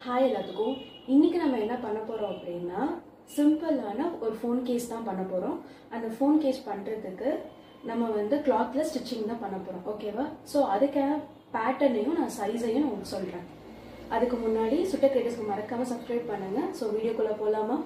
hi எல்லாத்துக்கும் இன்னைக்கு நம்ம என்ன பண்ண போறோம் அப்படின்னா சிம்பிளான ஒரு ஃபோன் கேஸ் தான் பண்ண போறோம் அந்த ஃபோன் கேஸ் பண்றதுக்கு நம்ம வந்து கிளாத்ல ஸ்டிச்சிங் தான் பண்ண போறோம் ஓகேவா ஸோ அதுக்கான பேட்டர்னையும் நான் சைஸையும் நான் உங்களுக்கு சொல்றேன் அதுக்கு முன்னாடி சுட்ட கிரியேட்டர்ஸ்க்கு மறக்காம சப்ஸ்கிரைப் பண்ணுங்க ஸோ வீடியோக்குள்ள போலாமா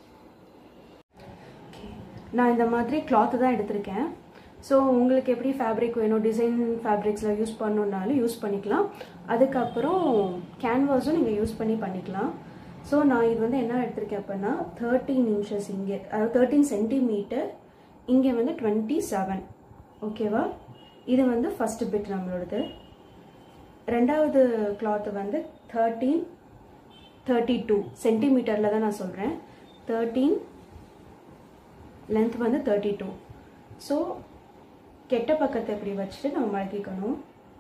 நான் இந்த மாதிரி கிளாத்து தான் எடுத்திருக்கேன் ஸோ உங்களுக்கு எப்படி ஃபேப்ரிக் வேணும் டிசைன் ஃபேப்ரிக்ஸில் யூஸ் பண்ணணுன்னாலும் யூஸ் பண்ணிக்கலாம் அதுக்கப்புறம் கேன்வாஸும் நீங்கள் யூஸ் பண்ணி பண்ணிக்கலாம் ஸோ நான் இது வந்து என்ன எடுத்திருக்கேன் அப்படின்னா தேர்ட்டீன் இன்ச்சஸ் இங்கே அதாவது தேர்ட்டீன் சென்டிமீட்டர் இங்கே வந்து டுவெண்ட்டி செவன் ஓகேவா இது வந்து ஃபஸ்ட்டு பிட் நம்மளோடது ரெண்டாவது கிளாத் வந்து தேர்ட்டீன் தேர்ட்டி டூ சென்டிமீட்டரில் தான் நான் சொல்கிறேன் தேர்ட்டீன் லென்த் வந்து தேர்ட்டி டூ ஸோ கெட்ட பக்கத்தை இப்படி வச்சுட்டு நம்ம மடக்கிக்கணும்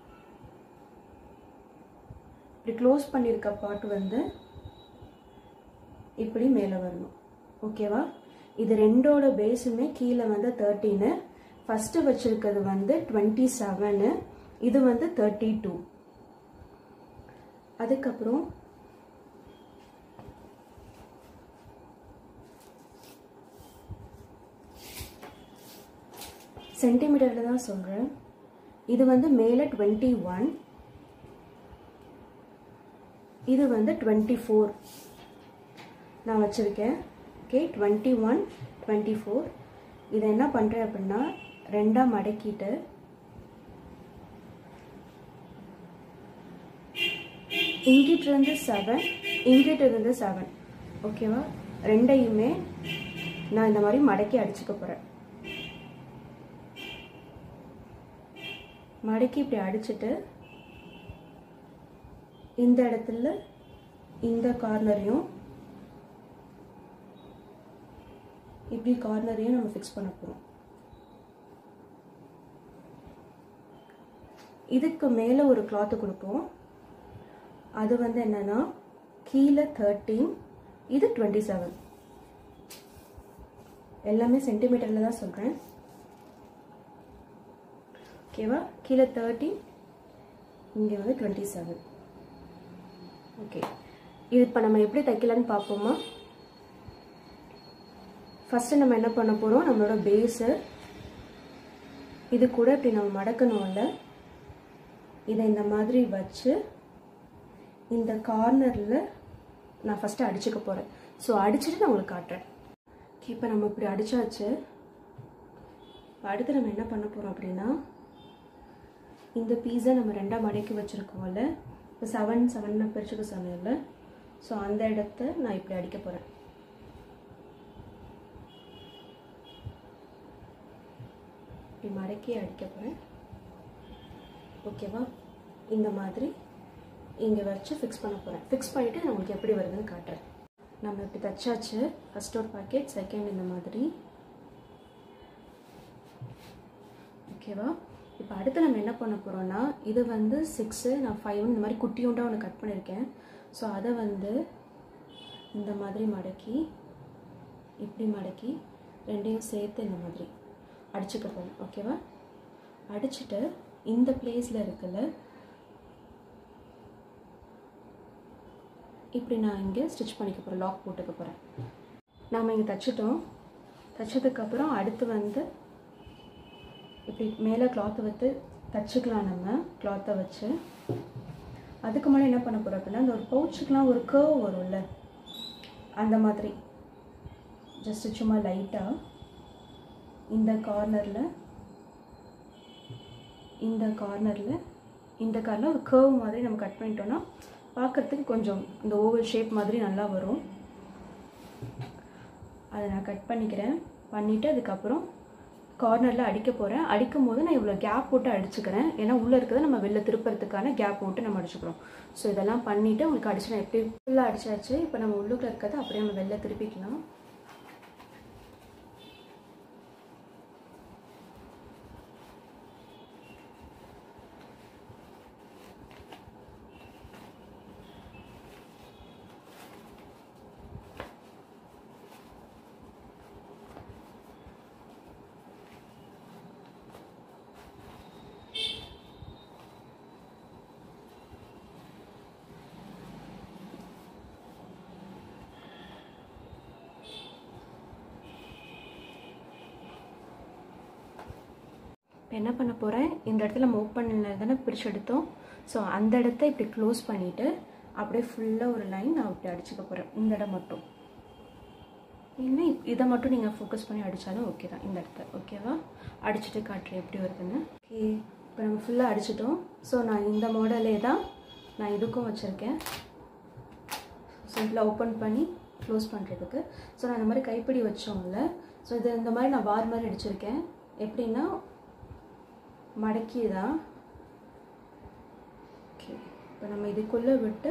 இப்படி க்ளோஸ் பண்ணியிருக்க பார்ட் வந்து இப்படி மேலே வரணும் ஓகேவா இது ரெண்டோட பேஸுமே கீழே வந்து தேர்ட்டீனு ஃபஸ்ட்டு வச்சுருக்கிறது வந்து டுவெண்ட்டி செவனு இது வந்து தேர்ட்டி டூ அதுக்கப்புறம் சென்டிமீட்டரில் தான் சொல்கிறேன் இது வந்து மேலே டுவெண்ட்டி ஒன் இது வந்து டுவெண்ட்டி ஃபோர் நான் வச்சுருக்கேன் okay twenty one twenty four இதை என்ன பண்ணுறேன் அப்படின்னா ரெண்டாக மடக்கிட்டு இங்கிட்ட இருந்து செவன் இங்கிட்ட இருந்து செவன் ஓகேவா ரெண்டையுமே நான் இந்த மாதிரி மடக்கி அடிச்சுக்க போகிறேன் மடக்கி இப்படி அடிச்சுட்டு இந்த இடத்துல இந்த கார்னரையும் இப்படி கார்னரையும் நம்ம ஃபிக்ஸ் பண்ண போகிறோம் இதுக்கு மேலே ஒரு கிளாத்து கொடுப்போம் அது வந்து என்னன்னா கீழே தேர்ட்டீன் இது டுவெண்ட்டி செவன் எல்லாமே சென்டிமீட்டரில் தான் சொல்கிறேன் ஓகேவா கீழே தேர்ட்டி இங்கே வந்து டுவெண்ட்டி செவன் ஓகே இது இப்போ நம்ம எப்படி தைக்கலான்னு பார்ப்போமா ஃபஸ்ட்டு நம்ம என்ன பண்ண போகிறோம் நம்மளோட பேஸு இது கூட இப்படி நம்ம மடக்கணும்ல இதை இந்த மாதிரி வச்சு இந்த கார்னரில் நான் ஃபஸ்ட்டு அடிச்சுக்க போகிறேன் ஸோ அடிச்சுட்டு நான் உங்களுக்கு காட்டுறேன் இப்போ நம்ம இப்படி அடித்தாச்சு அடுத்து நம்ம என்ன பண்ண போகிறோம் அப்படின்னா இந்த பீஸை நம்ம ரெண்டாக மடக்கி வச்சுருக்கோம்ல இப்போ செவன் செவன் பிரிச்சுக்க சொன்னேன்ல ஸோ அந்த இடத்த நான் இப்படி அடிக்க போகிறேன் இப்படி மடக்கி அடிக்க போகிறேன் ஓகேவா இந்த மாதிரி இங்கே வச்சு ஃபிக்ஸ் பண்ண போகிறேன் ஃபிக்ஸ் பண்ணிவிட்டு நான் உங்களுக்கு எப்படி வருதுன்னு காட்டுறேன் நம்ம இப்படி தைச்சாச்சு ஃபஸ்ட் ஒரு பாக்கெட் செகண்ட் இந்த மாதிரி ஓகேவா இப்போ அடுத்து நம்ம என்ன பண்ண போகிறோம்னா இது வந்து சிக்ஸு நான் ஃபைவ் இந்த மாதிரி குட்டியூண்டாக ஒன்று கட் பண்ணியிருக்கேன் ஸோ அதை வந்து இந்த மாதிரி மடக்கி இப்படி மடக்கி ரெண்டையும் சேர்த்து இந்த மாதிரி அடிச்சுக்க போகிறோம் ஓகேவா அடிச்சுட்டு இந்த பிளேஸில் இருக்குல்ல இப்படி நான் இங்கே ஸ்டிச் பண்ணிக்க போகிறேன் லாக் போட்டுக்க போகிறேன் நாம் இங்கே தைச்சிட்டோம் தைச்சதுக்கப்புறம் அடுத்து வந்து இப்படி மேலே கிளாத்தை வச்சு தச்சுக்கலாம் நம்ம கிளாத்தை வச்சு அதுக்கு முன்னாடி என்ன பண்ண போகிறோம் அப்படின்னா இந்த ஒரு பவுச்சுக்கெலாம் ஒரு கர்வ் வரும்ல அந்த மாதிரி ஜஸ்ட்டு சும்மா லைட்டாக இந்த கார்னரில் இந்த கார்னரில் இந்த கார்னர் ஒரு கர்வ் மாதிரி நம்ம கட் பண்ணிட்டோன்னா பார்க்குறதுக்கு கொஞ்சம் இந்த ஓவல் ஷேப் மாதிரி நல்லா வரும் அதை நான் கட் பண்ணிக்கிறேன் பண்ணிவிட்டு அதுக்கப்புறம் கார்னரில் அடிக்க போகிறேன் அடிக்கும் போது நான் இவ்வளோ கேப் போட்டு அடிச்சுக்கிறேன் ஏன்னா உள்ளே இருக்கிறத நம்ம வெளில திருப்புறதுக்கான கேப் போட்டு நம்ம அடிச்சுக்கிறோம் ஸோ இதெல்லாம் பண்ணிவிட்டு உங்களுக்கு அடிச்சு நான் எப்படி ஃபுல்லாக அடிச்சாச்சு இப்போ நம்ம உள்ளுக்குள்ள இருக்கிறத அப்படியே நம்ம வெளில திருப்பிக்கலாம் இப்போ என்ன பண்ண போகிறேன் இந்த இடத்துல நம்ம ஓப்பனில் தானே பிரித்து எடுத்தோம் ஸோ அந்த இடத்த இப்படி க்ளோஸ் பண்ணிவிட்டு அப்படியே ஃபுல்லாக ஒரு லைன் நான் இப்படி அடிச்சுக்க போகிறேன் இந்த இடம் மட்டும் இன்னும் இப்- இதை மட்டும் நீங்கள் ஃபோக்கஸ் பண்ணி அடித்தாலும் ஓகே தான் இந்த இடத்த ஓகேவா அடிச்சுட்டு காட்டுறேன் எப்படி வருதுன்னு ஓகே இப்போ நம்ம ஃபுல்லாக அடிச்சிட்டோம் ஸோ நான் இந்த மாடலே தான் நான் இதுக்கும் வச்சுருக்கேன் சிம்பிளாக ஓப்பன் பண்ணி க்ளோஸ் பண்ணுறதுக்கு ஸோ நான் இந்த மாதிரி கைப்பிடி வச்சோம்ல ஸோ இது இந்த மாதிரி நான் வார் மாதிரி அடிச்சிருக்கேன் எப்படின்னா மடக்கி தான் ஓகே இப்போ நம்ம இதுக்குள்ளே விட்டு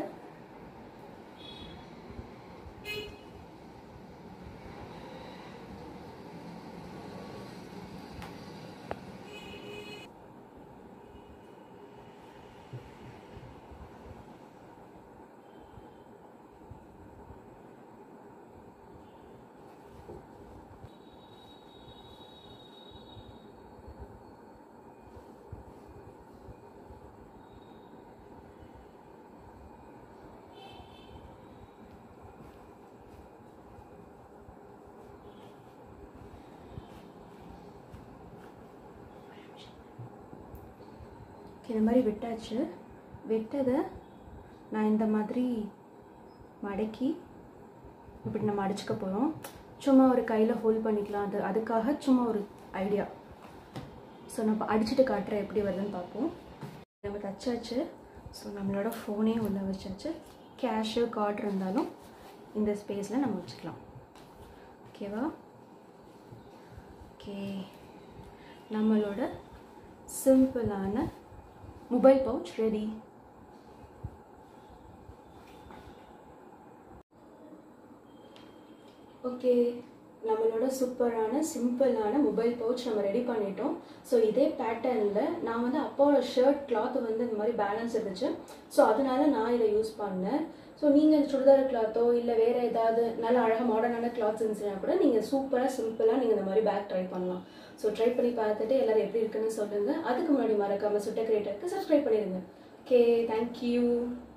ஓகே இந்த மாதிரி விட்டாச்சு விட்டதை நான் இந்த மாதிரி மடக்கி இப்படி நம்ம அடிச்சுக்க போகிறோம் சும்மா ஒரு கையில் ஹோல்ட் பண்ணிக்கலாம் அது அதுக்காக சும்மா ஒரு ஐடியா ஸோ நம்ம அடிச்சுட்டு காட்டுறேன் எப்படி வருதுன்னு பார்ப்போம் நம்ம தச்சாச்சு ஸோ நம்மளோட ஃபோனே உள்ளே வச்சாச்சு கேஷு கார்டு இருந்தாலும் இந்த ஸ்பேஸில் நம்ம வச்சுக்கலாம் ஓகேவா ஓகே நம்மளோட சிம்பிளான மொபைல் பவுச் ரெடி ஓகே நம்மளோட சூப்பரான சிம்பிளான மொபைல் பவுச் நம்ம ரெடி பண்ணிட்டோம் ஸோ இதே பேட்டர்னில் நான் வந்து அப்பாவோட ஷர்ட் கிளாத் வந்து இந்த மாதிரி பேலன்ஸ் இருந்துச்சு ஸோ அதனால நான் இதை யூஸ் பண்ணேன் ஸோ நீங்கள் சுடிதார் கிளாத்தோ இல்லை வேறு ஏதாவது நல்ல அழகாக மாடர்னான கிளாத்ஸ் இருந்துச்சுன்னா கூட நீங்கள் சூப்பராக சிம்பிளாக நீங்கள் இந்த மாதிரி பேக் ட்ரை பண்ணலாம் ஸோ ட்ரை பண்ணி பார்த்துட்டு எல்லாரும் எப்படி இருக்குன்னு சொல்லுங்கள் அதுக்கு முன்னாடி மறக்காமல் சுட்ட கிரியேட்டருக்கு சப்ஸ்கிரைப் பண்ணிடுங்க ஓகே தேங்க்யூ